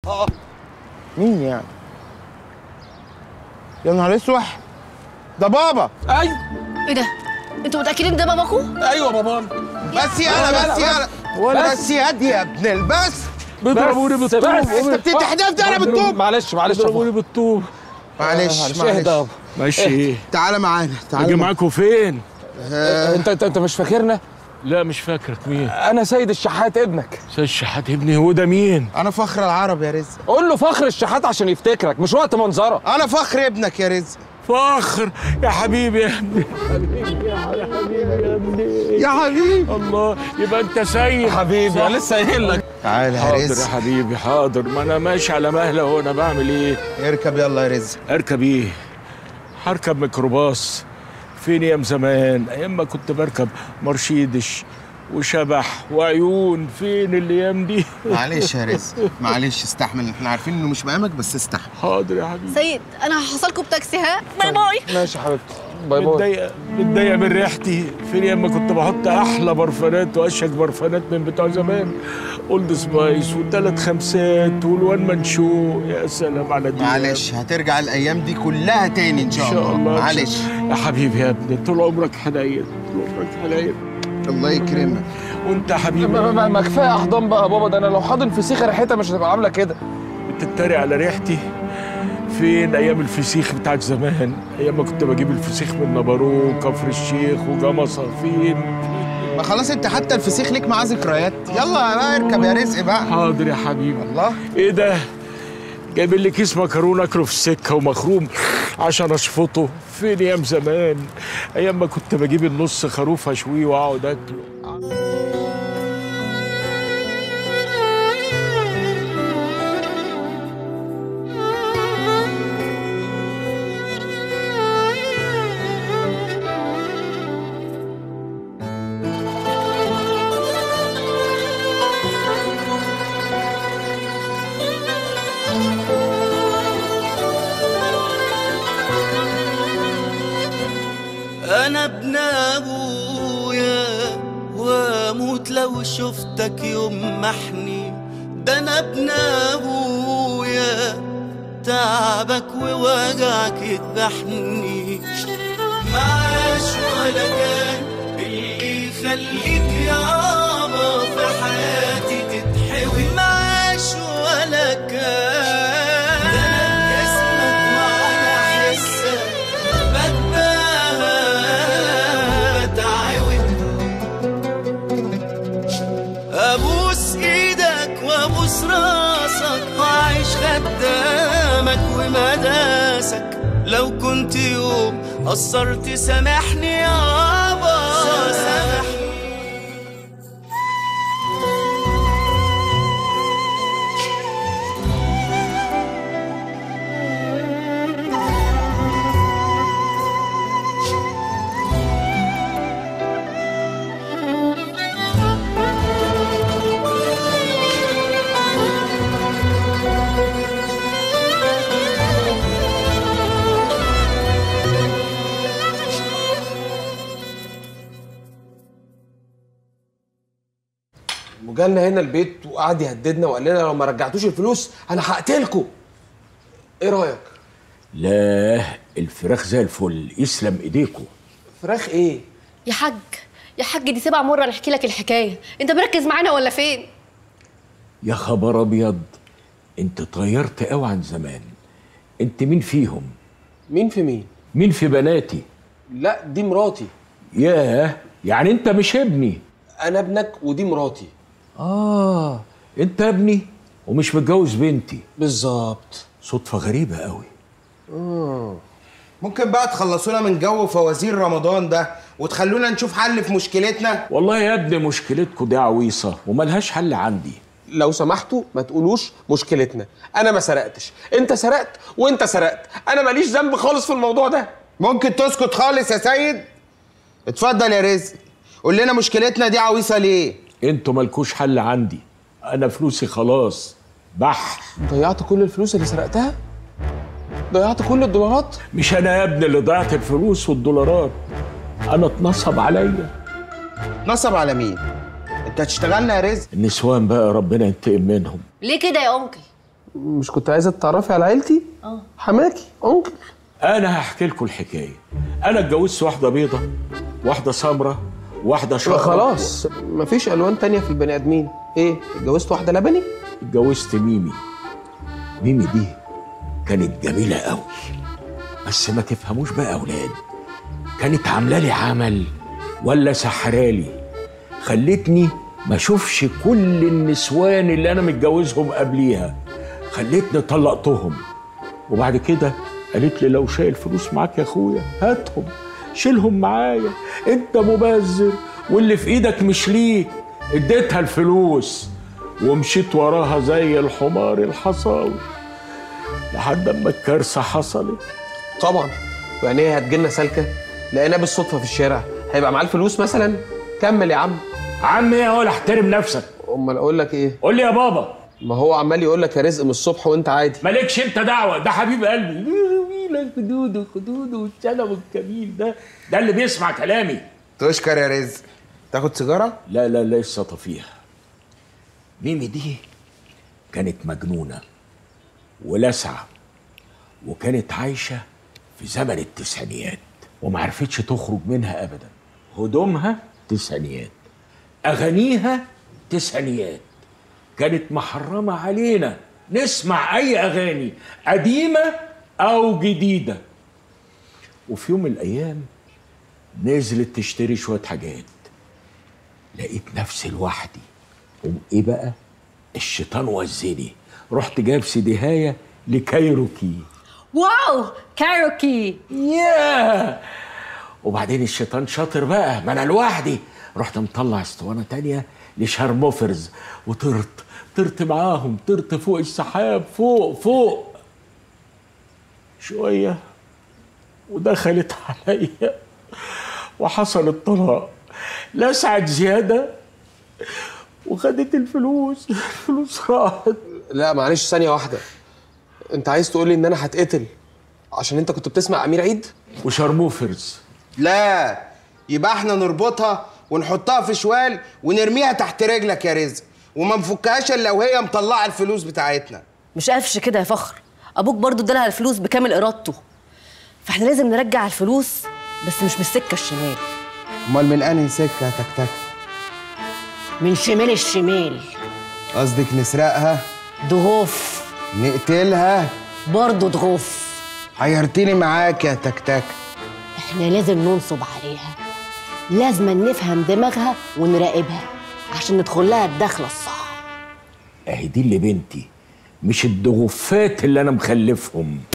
مين يعني يا نهار اسوح ده بابا ايوه ايه ده انتوا متاكدين ده باباكو ايوه بابا بس يالا بس يالا ولا بس يا دي يا ابن البس بيضربوني بالطوب انت بتتحدف ده انا بالطوب معلش معلش بيضربوني بالطوب معلش اهدى معلش يابا. ماشي ايه تعالى معانا تعالى اجي معانا. معاكوا فين انت انت انت مش فاكرنا لا مش فاكرك مين انا سيد الشحات ابنك استاذ شحات ابني هو ده مين انا فخر العرب يا رزق قول له فخر الشحات عشان يفتكرك مش وقت منظره انا فخر ابنك يا رزق فخر يا حبيبي يا ابني حبيبي يا حبيبي يا ابني يا حبيبي الله يبقى انت سيد حبيبي انا لسه قايل لك تعالى يا حاضر يا رزق حبيبي حاضر ما انا ماشي على مهله هو انا بعمل ايه اركب يلا يا رزق اركب ايه هركب ميكروباص فين ايام زمان ايام ما كنت بركب مرشيدش وشبح وعيون فين الايام دي معلش يا رزق معلش استحمل احنا عارفين انه مش مقامك بس استحمل حاضر يا حبيبي سيد انا هحصلكوا بتاكسي ها باي باي ماشي يا حبيبتي باي باي متضايق متضايق من ريحتي فين ايام ما كنت بحط احلى برفانات واشهك برفانات من بتوع زمان اولد سبايس وثلاث خمسات والوان منشو يا سلام على دي معلش هترجع الايام دي كلها تاني ان ان شاء شاء الله الله معلش يا حبيبي يا ابني طول عمرك حنين طول عمرك حنين الله يكرمك وانت يا حبيبي ما, ما, ما كفايه احضان بقى يا بابا ده انا لو حاضن فسيخ ريحتها مش هتبقى عامله كده بتتريق على ريحتي فين ايام الفسيخ بتاعت زمان ايام ما كنت بجيب الفسيخ من نبارو كفر الشيخ وجمصه فين ما خلاص انت حتى الفسيخ ليك معاه ذكريات يلا بقى اركب يا رزق بقى حاضر يا حبيبي الله ايه ده جايبين لي كيس مكرونه اكله في السكه ومخروم عشان اشفطه فين ايام زمان ايام ما كنت بجيب النص خروف اشويه واقعد اكله انا ابن ابويا واموت لو شفتك يوم محني ده انا ابن ابويا تعبك ووجعك يذبحني معاش ولا كان اللي يخليك يابا في حياتي تتحوي معاش ولا كان ده انا بجسمك وعلى حسك بتباهى بتعود ابوس ايدك وابوس راسك واعيش خدامك ومداسك لو كنت يوم قصرت سامحني يابا سامحني وجالنا هنا البيت وقعد يهددنا وقال لنا لو ما رجعتوش الفلوس انا هقتلكم ايه رايك لا الفراخ زي الفل يسلم ايديكم فراخ ايه يا حاج يا حاج دي سبع مره نحكي لك الحكايه انت مركز معانا ولا فين يا خبر ابيض انت اتغيرت قوي عن زمان انت مين فيهم مين في مين مين في بناتي لا دي مراتي ياه يعني انت مش ابني انا ابنك ودي مراتي اه انت ابني ومش متجوز بنتي بالظبط صدفه غريبه قوي ممكن بقى تخلصونا من جو فوازير رمضان ده وتخلونا نشوف حل في مشكلتنا والله يا ابني مشكلتكم دي عويصه وملهاش حل عندي لو سمحتوا ما تقولوش مشكلتنا انا ما سرقتش انت سرقت وانت سرقت انا ماليش ذنب خالص في الموضوع ده ممكن تسكت خالص يا سيد اتفضل يا رزق قول لنا مشكلتنا دي عويصه ليه انتوا مالكوش حل عندي انا فلوسي خلاص بح ضيعت كل الفلوس اللي سرقتها ضيعت كل الدولارات مش انا يا ابني اللي ضيعت الفلوس والدولارات انا اتنصب عليا نصب على مين انت هتشتغلنا يا رزق النسوان بقى ربنا ينتقم منهم ليه كده يا انكل مش كنت عايزه تتعرفي على عيلتي اه حماكي انكل انا هحكي لكم الحكايه انا اتجوزت واحده بيضه واحده سمراء واحده شقراء خلاص مفيش الوان تانية في البني ادمين ايه اتجوزت واحده لبني اتجوزت ميمي ميمي دي كانت جميلة قوي بس ما تفهموش بقى أولاد كانت عاملة لي عمل ولا سحرالي خلتني ما اشوفش كل النسوان اللي انا متجوزهم قبليها خلتني طلقتهم وبعد كده قالت لي لو شايل فلوس معاك يا اخويا هاتهم شيلهم معايا انت مبذر واللي في ايدك مش ليك اديتها الفلوس ومشيت وراها زي الحمار الحصاوي لحد اما الكارثه حصلت طبعا يعني ايه هتجيلنا سالكه لقيناه بالصدفه في الشارع هيبقى معاه الفلوس مثلا كمل يا عم عم ايه اقول احترم نفسك امال اقول لك ايه قول لي يا بابا ما هو عمال يقول لك يا رزق من الصبح وانت عادي مالكش انت دعوه ده حبيب قلبي جميل خدوده خدوده والشنب الجميل ده ده اللي بيسمع كلامي تشكر يا رزق تاخد سيجاره لا لا لسه طفيها ميمي دي كانت مجنونه ولسعه وكانت عايشه في زمن التسعينيات وما عرفتش تخرج منها ابدا هدومها تسعينيات اغانيها تسعينيات كانت محرمه علينا نسمع اي اغاني قديمه او جديده وفي يوم من الايام نزلت تشتري شويه حاجات لقيت نفسي لوحدي قوم ايه بقى الشيطان وزني رحت جايب سيديهايه لكايروكي واو كاروكي ياه وبعدين الشيطان شاطر بقى ما انا لوحدي رحت مطلع اسطوانه تانية لشارموفرز وطرت طرت معاهم طرت فوق السحاب فوق فوق شويه ودخلت عليا وحصل الطلاق لسعت زياده وخدت الفلوس الفلوس راحت لا معلش ثانيه واحده انت عايز تقول لي ان انا هتقتل عشان انت كنت بتسمع امير عيد وشارموفرز لا يبقى احنا نربطها ونحطها في شوال ونرميها تحت رجلك يا رزق وما نفكهاش الا وهي مطلعه الفلوس بتاعتنا مش قافش كده يا فخر ابوك برضو ادالها الفلوس بكامل ارادته فاحنا لازم نرجع الفلوس بس مش من السكه الشمال امال من انهي سكه يا تكتك من شمال الشمال قصدك نسرقها ضغوف نقتلها برضو ضغوف حيرتني معاك يا تكتك احنا لازم ننصب عليها لازم نفهم دماغها ونراقبها عشان ندخل لها الدخله الصح اهي دي اللي بنتي مش الضغوفات اللي انا مخلفهم